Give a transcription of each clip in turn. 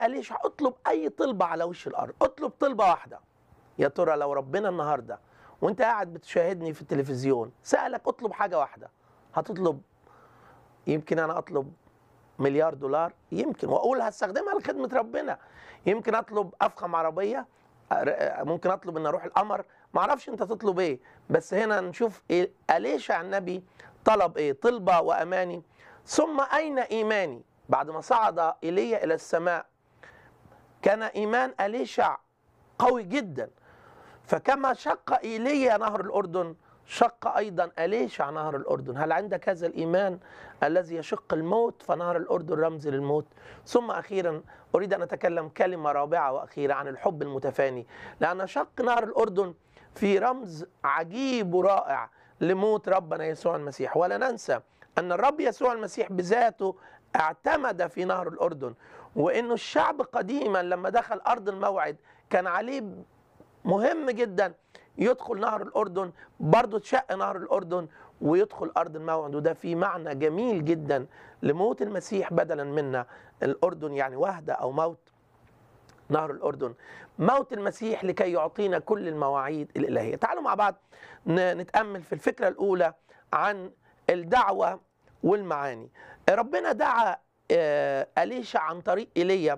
أليشع اطلب أي طلبة على وش الأرض اطلب طلبة واحدة يا ترى لو ربنا النهاردة وانت قاعد بتشاهدني في التلفزيون سألك اطلب حاجة واحدة هتطلب يمكن أنا أطلب مليار دولار يمكن وأقول هستخدمها لخدمة ربنا يمكن أطلب أفخم عربية ممكن أطلب أن أروح القمر معرفش أنت تطلب إيه بس هنا نشوف إيه أليشع النبي طلب إيه طلبة وأماني ثم أين إيماني بعد ما صعد إيليا إلى السماء كان إيمان أليشع قوي جدا فكما شق إيليا نهر الأردن شق أيضا أليشع نهر الأردن هل عندك هذا الإيمان الذي يشق الموت فنهر الأردن رمز للموت ثم أخيرا أريد أن أتكلم كلمة رابعة وأخيرة عن الحب المتفاني لأن شق نهر الأردن في رمز عجيب ورائع لموت ربنا يسوع المسيح ولا ننسى أن الرب يسوع المسيح بذاته اعتمد في نهر الأردن وأنه الشعب قديما لما دخل أرض الموعد كان عليه مهم جدا يدخل نهر الأردن برضه تشق نهر الأردن ويدخل أرض الموعد وده في معنى جميل جدا لموت المسيح بدلا منا الأردن يعني وهدة أو موت نهر الأردن موت المسيح لكي يعطينا كل المواعيد الإلهية تعالوا مع بعض نتأمل في الفكرة الأولى عن الدعوة والمعاني ربنا دعا أليشع عن طريق إيليا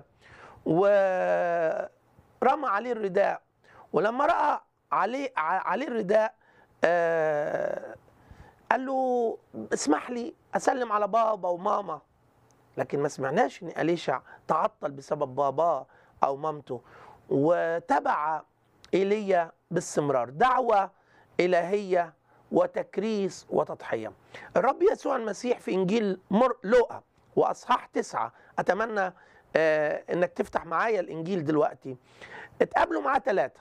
ورمى عليه الرداء ولما رأى عليه عليه الرداء قال له اسمح لي أسلم على بابا وماما لكن ما سمعناش ان أليشع تعطل بسبب باباه أو مامته وتبع إيليا باستمرار دعوة إلهية وتكريس وتضحية الرب يسوع المسيح في إنجيل مر لوقا وأصحاح تسعة أتمنى آه إنك تفتح معايا الإنجيل دلوقتي اتقابلوا معاه ثلاثة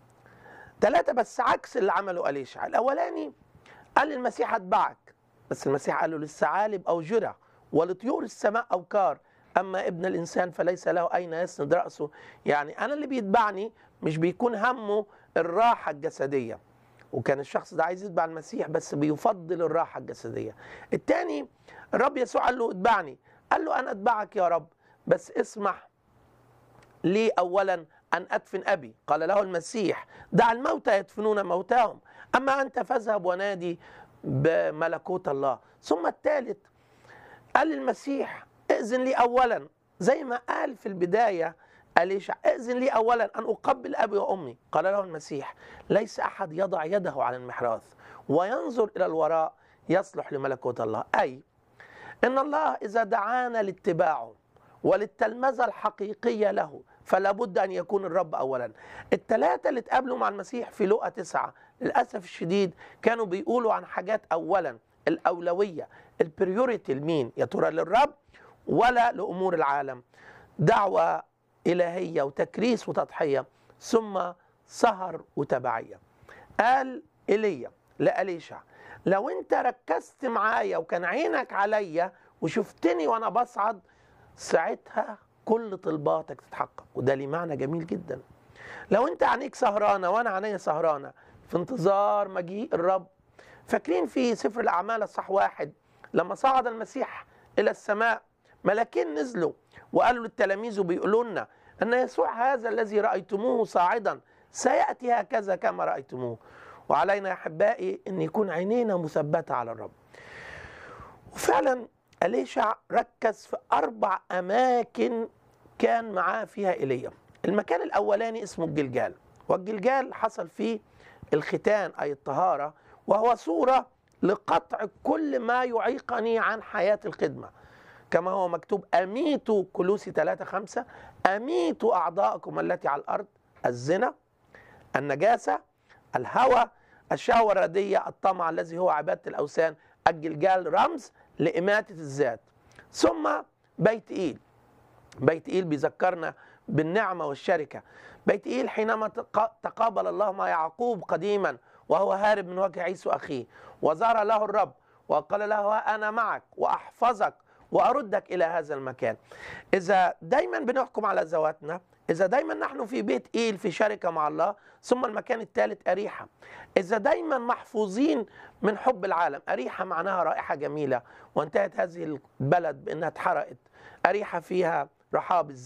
ثلاثة بس عكس اللي عمله أليشع الأولاني قال للمسيح أتبعك بس المسيح قال له للثعالب أوجرة ولطيور السماء أوكار أما ابن الإنسان فليس له أين يسند رأسه يعني أنا اللي بيتبعني مش بيكون همه الراحة الجسدية وكان الشخص ده عايز يتبع المسيح بس بيفضل الراحة الجسدية التاني الرب يسوع قال له اتبعني قال له أنا أتبعك يا رب بس اسمح لي أولا أن أدفن أبي قال له المسيح دع الموتى يدفنون موتاهم أما أنت فاذهب ونادي بملكوت الله ثم الثالث قال للمسيح ائذن لي أولا زي ما قال في البداية أليشع ائذن لي أولا أن أقبل أبي وأمي قال له المسيح ليس أحد يضع يده على المحراث وينظر إلى الوراء يصلح لملكوت الله أي إن الله إذا دعانا لاتباعه وللتلمذة الحقيقية له فلا بد أن يكون الرب أولا الثلاثة اللي اتقابلوا مع المسيح في لقا تسعة للأسف الشديد كانوا بيقولوا عن حاجات أولا الأولوية البريوريتي لمين يا ترى للرب ولا لأمور العالم دعوة إلهية وتكريس وتضحية ثم سهر وتبعية قال إيليا لأليشع لو انت ركزت معايا وكان عينك عليا وشفتني وانا بصعد ساعتها كل طلباتك تتحقق وده ليه معنى جميل جدا لو انت عينيك سهرانه وانا عينيا سهرانه في انتظار مجيء الرب فاكرين في سفر الاعمال الصح واحد لما صعد المسيح الى السماء ملاكين نزلوا وقالوا للتلاميذ وبيقولوا لنا ان يسوع هذا الذي رايتموه صاعدا سياتي هكذا كما رايتموه وعلينا يا احبائي ان يكون عينينا مثبته على الرب وفعلا أليشع ركز في أربع أماكن كان معاه فيها إيليا المكان الأولاني اسمه الجلجال والجلجال حصل فيه الختان أي الطهارة وهو صورة لقطع كل ما يعيقني عن حياة الخدمة كما هو مكتوب أميتوا كلوسي 3 5 أميتوا أعضاءكم التي على الأرض الزنا النجاسة الهوى الشهوة الردية الطمع الذي هو عبادة الأوثان الجلجال رمز لإماتة الذات ثم بيت إيل بيت إيل بيذكرنا بالنعمة والشركة بيت إيل حينما تقابل الله مع يعقوب قديما وهو هارب من وجه عيسو أخيه وزار له الرب وقال له أنا معك وأحفظك وأردك إلى هذا المكان إذا دايما بنحكم على ذواتنا إذا دايما نحن في بيت إيل في شركة مع الله ثم المكان الثالث أريحة إذا دايما محفوظين من حب العالم أريحة معناها رائحة جميلة وانتهت هذه البلد بأنها اتحرقت أريحة فيها رحاب